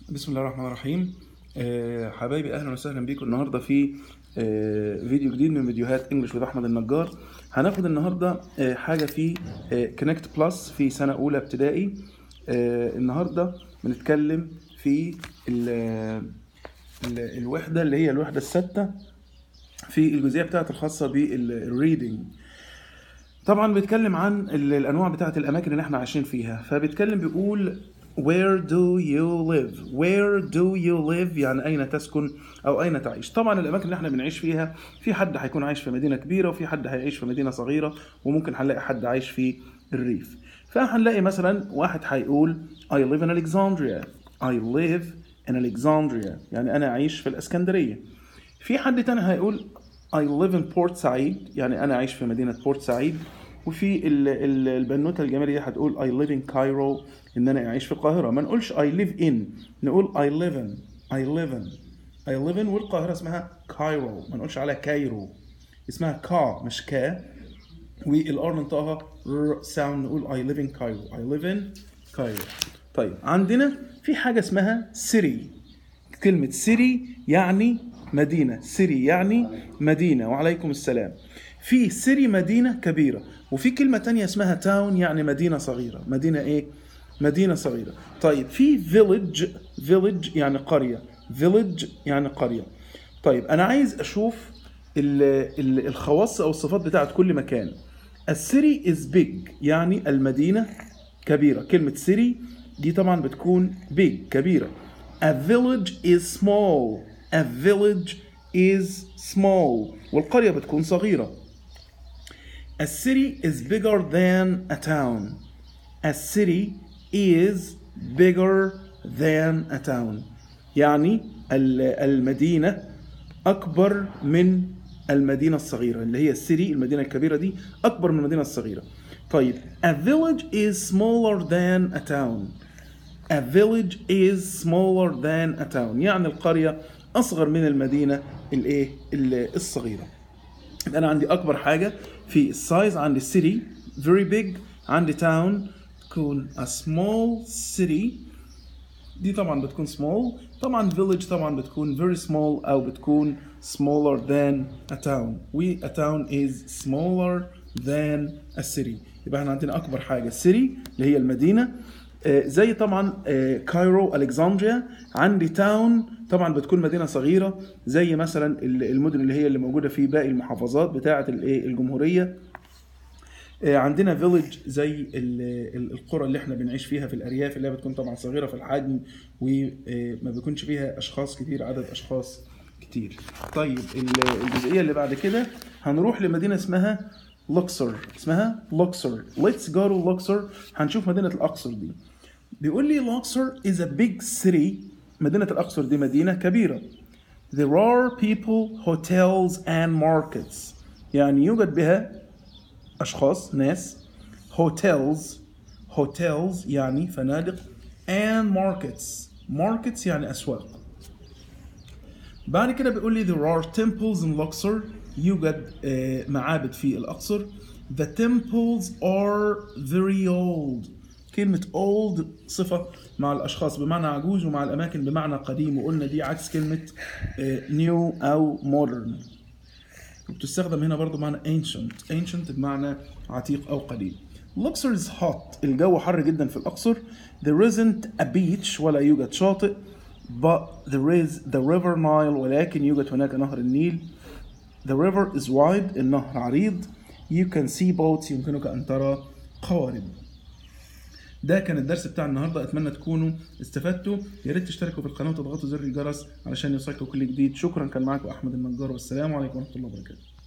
بسم الله الرحمن الرحيم آه، حبايبي اهلا وسهلا بيكم النهارده في آه، فيديو جديد من فيديوهات انجلش with احمد النجار هناخد النهارده آه، حاجه في كونكت بلس في سنه اولى ابتدائي آه، النهارده بنتكلم في ال- ال- الوحده اللي هي الوحده السادسه في الجزئيه بتاعت الخاصه بالريدنج طبعا بيتكلم عن ال- الانواع بتاعت الاماكن اللي احنا عايشين فيها فبيتكلم بيقول where do you live where do you live يعني اين تسكن او اين تعيش طبعا الاماكن اللي احنا بنعيش فيها في حد هيكون عايش في مدينه كبيره وفي حد هيعيش في مدينه صغيره وممكن هنلاقي حد عايش في الريف فهنلاقي مثلا واحد هيقول I live in Alexandria I live in Alexandria يعني انا اعيش في الاسكندريه في حد تاني هيقول I live in Port سعيد يعني أنا عايش في مدينة بورت سعيد وفي ال- ال- البنوتة الجميلة دي هتقول I live in Cairo إن أنا أعيش في القاهرة ما نقولش I live in نقول I live in I live in I live in والقاهرة اسمها كايرو ما نقولش عليها كايرو اسمها كا مش كا والار ننطقها ر ساوند نقول I live in Cairo I live in Cairo طيب عندنا في حاجة اسمها city كلمة سيري يعني مدينة سيري يعني مدينة وعليكم السلام في سيري مدينة كبيرة وفي كلمة تانية اسمها تاون يعني مدينة صغيرة مدينة ايه؟ مدينة صغيرة طيب في فيلج فيلج يعني قرية فيلج يعني قرية طيب أنا عايز أشوف ال ال الخواص أو الصفات بتاعت كل مكان السيري is big يعني المدينة كبيرة كلمة سيري دي طبعا بتكون big كبيرة A village is small A village is small والقرية بتكون صغيرة A city is bigger than a town A city is bigger than a town يعني ال- المدينة أكبر من المدينة الصغيرة اللي هي السيري المدينة الكبيرة دي أكبر من المدينة الصغيرة طيب A village is smaller than a town A village is smaller than a town يعني القرية أصغر من المدينة الإيه ال- الصغيرة يبقى أنا عندي أكبر حاجة في السايز عندي city very big عندي town تكون a small city دي طبعا بتكون small طبعا village طبعا بتكون very small أو بتكون smaller than a town و a town is smaller than a city يبقى احنا عندنا أكبر حاجة city اللي هي المدينة آه، زي طبعا آه، كايرو الكسندريا عندي تاون طبعا بتكون مدينه صغيره زي مثلا ال- المدن اللي هي اللي موجوده في باقي المحافظات بتاعه الايه الجمهوريه آه، عندنا فيلج زي ال- ال- القرى اللي احنا بنعيش فيها في الارياف اللي هي بتكون طبعا صغيره في الحجم وما بيكونش فيها اشخاص كتير عدد اشخاص كتير طيب ال- الجزئيه اللي بعد كده هنروح لمدينه اسمها لوكسور اسمها لوكسور ليتس جو تو لوكسور هنشوف مدينه الاقصر دي بيقول لي لوكسور is a big city مدينه الاقصر دي مدينه كبيره There are people, hotels and markets يعني يوجد بها أشخاص ناس hotels hotels يعني فنادق and markets markets يعني أسواق بعد كده بيقول لي there are temples in Luxor يوجد آه، معابد في الأقصر the temples are very old كلمة old صفة مع الأشخاص بمعنى عجوز ومع الأماكن بمعنى قديم وقلنا دي عكس كلمة آه، new أو modern وبتستخدم هنا برضو معنى ancient ancient بمعنى عتيق أو قديم Luxor is hot الجو حر جدا في الأقصر there isn't a beach ولا يوجد شاطئ but there is the river Nile ولكن يوجد هناك نهر النيل the river is wide النهر عريض you can see boats يمكنك أن ترى قوارب ده كان الدرس بتاع النهارده اتمنى تكونوا استفدتوا يا ريت تشتركوا في القناه وتضغطوا زر الجرس علشان يوصلكم كل جديد شكرا كان معاكم احمد النجار والسلام عليكم ورحمه الله وبركاته